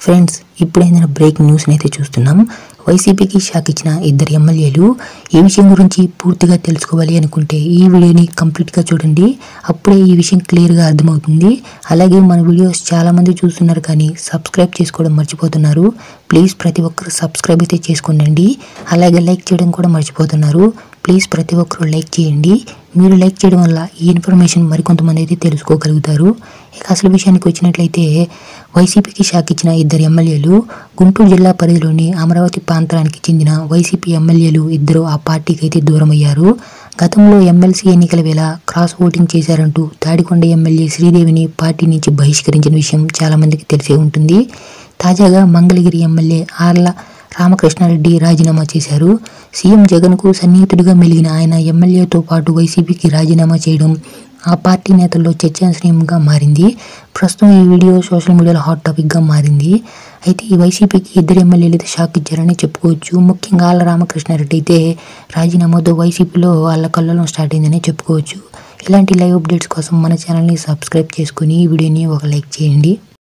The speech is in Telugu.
ఫ్రెండ్స్ ఇప్పుడైనా బ్రేకింగ్ న్యూస్ని అయితే చూస్తున్నాం వైసీపీకి షాక్ ఇచ్చిన ఇద్దరు ఎమ్మెల్యేలు ఈ విషయం గురించి పూర్తిగా తెలుసుకోవాలి అనుకుంటే ఈ వీడియోని కంప్లీట్గా చూడండి అప్పుడే ఈ విషయం క్లియర్గా అర్థమవుతుంది అలాగే మన వీడియోస్ చాలామంది చూస్తున్నారు కానీ సబ్స్క్రైబ్ చేసుకోవడం మర్చిపోతున్నారు ప్లీజ్ ప్రతి ఒక్కరు సబ్స్క్రైబ్ అయితే చేసుకోండి అలాగే లైక్ చేయడం కూడా మర్చిపోతున్నారు ప్లీజ్ ప్రతి ఒక్కరూ లైక్ చేయండి మీరు లైక్ చేయడం వల్ల ఈ ఇన్ఫర్మేషన్ మరికొంతమంది అయితే తెలుసుకోగలుగుతారు ఇక అసలు విషయానికి వచ్చినట్లయితే వైసీపీకి షాక్ ఇచ్చిన ఇద్దరు ఎమ్మెల్యేలు గుంటూరు జిల్లా పరిధిలోని అమరావతి ప్రాంతానికి చెందిన వైసీపీ ఎమ్మెల్యేలు ఇద్దరు ఆ పార్టీకి అయితే దూరమయ్యారు గతంలో ఎమ్మెల్సీ ఎన్నికల వేళ క్రాస్ ఓటింగ్ చేశారంటూ తాడికొండ ఎమ్మెల్యే శ్రీదేవిని పార్టీ నుంచి బహిష్కరించిన విషయం చాలామందికి తెలిసే ఉంటుంది తాజాగా మంగళగిరి ఎమ్మెల్యే ఆర్ల రామకృష్ణారెడ్డి రాజీనామా చేశారు సీఎం జగన్కు సన్నిహితుడిగా మెలిగిన ఆయన ఎమ్మెల్యేతో పాటు వైసీపీకి రాజీనామా చేయడం ఆ పార్టీ నేతల్లో చర్చాంశనీయంగా మారింది ప్రస్తుతం ఈ వీడియో సోషల్ మీడియాలో హాట్ టాపిక్గా మారింది అయితే ఈ వైసీపీకి ఇద్దరు ఎమ్మెల్యేలు అయితే షాక్ ఇచ్చారని చెప్పుకోవచ్చు ముఖ్యంగా ఆళ్ళ రామకృష్ణారెడ్డి అయితే రాజీనామాతో వైసీపీలో వాళ్ళ కళ్ళలో స్టార్ట్ అయిందని చెప్పుకోవచ్చు ఇలాంటి లైవ్ అప్డేట్స్ కోసం మన ఛానల్ని సబ్స్క్రైబ్ చేసుకుని ఈ వీడియోని ఒక లైక్ చేయండి